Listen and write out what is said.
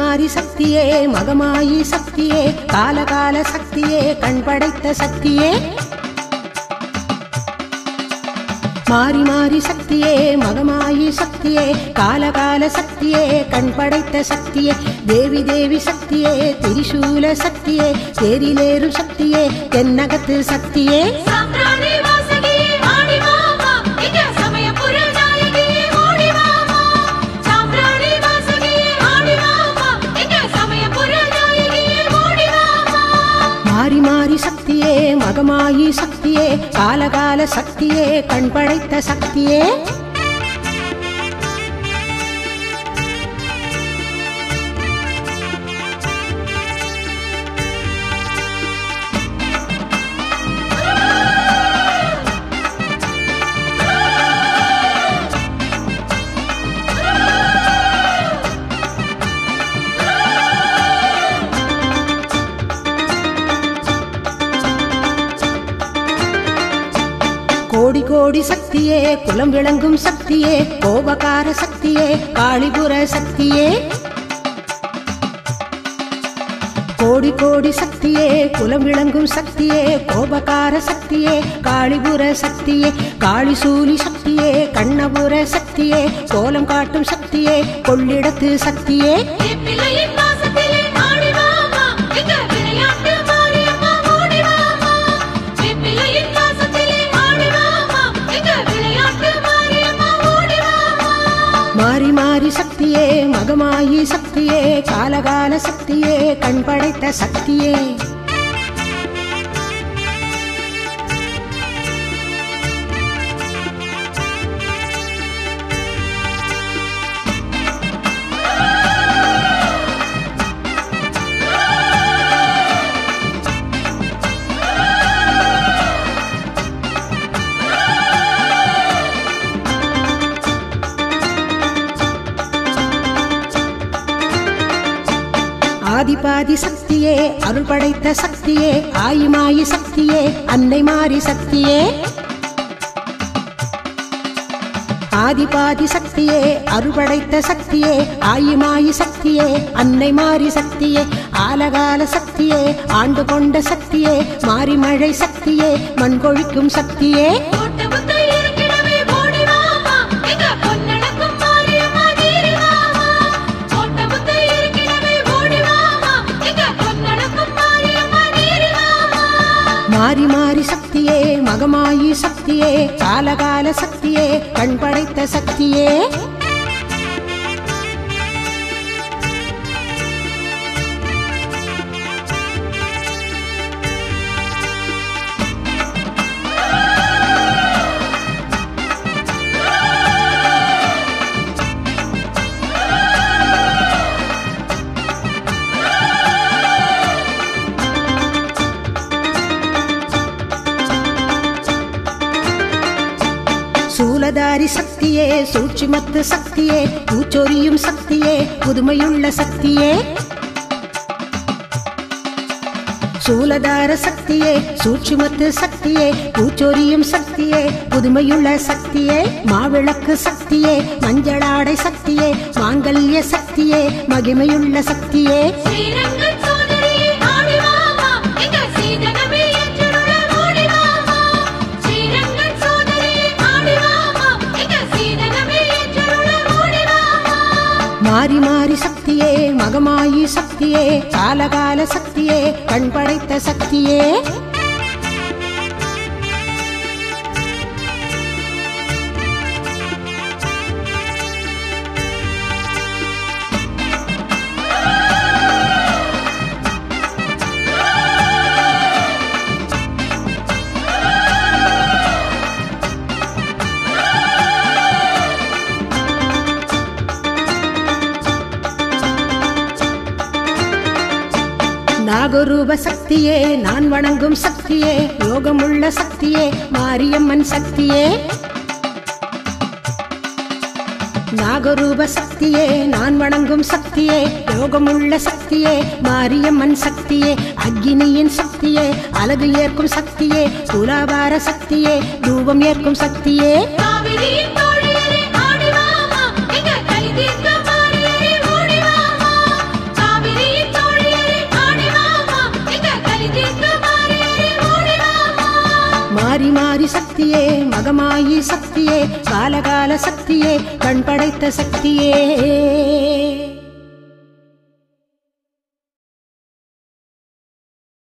மாறி சக்தியே மகமாயி சக்தியே காலகால சக்தியே கண் படைத்த சக்தியே மாறி மாறி சக்தியே மகமாயி சக்தியே காலகால சக்தியே கண் படைத்த சக்தியே தேவி தேவி சக்தியே திரிசூல சக்தியே தேரிலேறும் சக்தியே தென்னகத்து சக்தியே சாம்பிராணி வாசகியே ஆடி வாமா எங்க சமயபுர நாயகியே ஓடி வாமா சாம்பிராணி வாசகியே ஆடி வாமா எங்க சமயபுர நாயகியே ஓடி வாமா மாறி மாறி சக்தியே மகமாயி சக்தியே காலகால சக்தியே கண் படைத்த சக்தியே கோடி கோடி சக்தியே குலம் விளங்கும் சக்தியே கோபகார சக்தியே காளிபுர சக்தியே கோடி கோடி சக்தியே குலம் விளங்கும் சக்தியே கோபகார சக்தியே காளிபுர சக்தியே காளிசூலி சக்தியே கண்ணபுர சக்தியே கோலம் காட்டும் சக்தியே கொள்ளிடத்து சக்தியே பிள்ளையின் வாசத்திலே ஆடி வாமா எங்க விளையாட்டு மாரியம்மா ஓடி வாமா பிள்ளையின் வாசத்திலே ஆடி வாமா எங்க விளையாட்டு மாரியம்மா ஓடி வாமா மாறி மாறி சக்தியே மகமாயி சக்தியே காலகால சக்தியே கண் படைத்த சக்தியே ஆதிபாதி சக்தியே அருள் படைத்த சக்தியே ஆயிமாயி சக்தியே அன்னை மாறி சக்தியே ஆதிபாதி சக்தியே அருள் படைத்த சக்தியே ஆயிமாயி சக்தியே அன்னை மாறி சக்தியே ஆலகால சக்தியே ஆண்டு கொண்ட சக்தியே மாறி மழை சக்தியே மண் கொழிக்கும் சக்தியே கோட்டை புத்த இருக்கிடவே ஓடி வாமா எங்க பொன்னடக்கும் மாரியம்மா நீரி வாமா கோட்டை புத்த இருக்கிடவே ஓடி வாமா எங்க பொன்னடக்கும் மாரியம்மா நீரி வாமா மாறி மாறி சக்தியே மகமாயி சக்தியே காலகால சக்தியே கண் படைத்த சக்தியே சூலதாரி சக்தியே சூட்சுமத்து சக்தியே பூச்சொரியும் சக்தியே புதுமையுள்ள சக்தியே சூலதார சக்தியே சூட்சுமத்து சக்தியே பூச்சொரியும் சக்தியே புதுமையுள்ள சக்தியே மாவிளக்கு சக்தியே மஞ்சளாடை சக்தியே மாங்கல்ய சக்தியே மகிமையுள்ள சக்தியே ஸ்ரீரங்கன் சோதரியே ஆடி வாமா எங்க சீதனமே ஏற்றருள ஓடி வாமா ஸ்ரீரங்கன் சோதரியே ஆடி வாமா எங்க சீதனமே ஏற்றருள ஓடி வாமா மாறி மாறி சக்தியே மகமாயி சக்தியே காலகால சக்தியே கண் படைத்த சக்தியே நாகரூப சக்தியே நான் வணங்கும் சக்தியே யோகமுள்ள சக்தியே மாரியம்மன் சக்தியே நாகரூப சக்தியே நான் வணங்கும் சக்தியே யோகமுள்ள சக்தியே மாரியம்மன் சக்தியே அக்னியின் சக்தியே அழகு ஏற்கும் சக்தியே துலாபார சக்தியே தூபம் ஏற்கும் சக்தியே காவிரியின் தோழியரே ஆடி வாமா எங்க கலி தீர்க்க மாறியரே ஓடி வாமா ஜெயிக்க மாறேறி ஓடி வாமா மாறி மாறி சக்தியே மகமாயி சக்தியே காலகால சக்தியே கண் படைத்த சக்தியே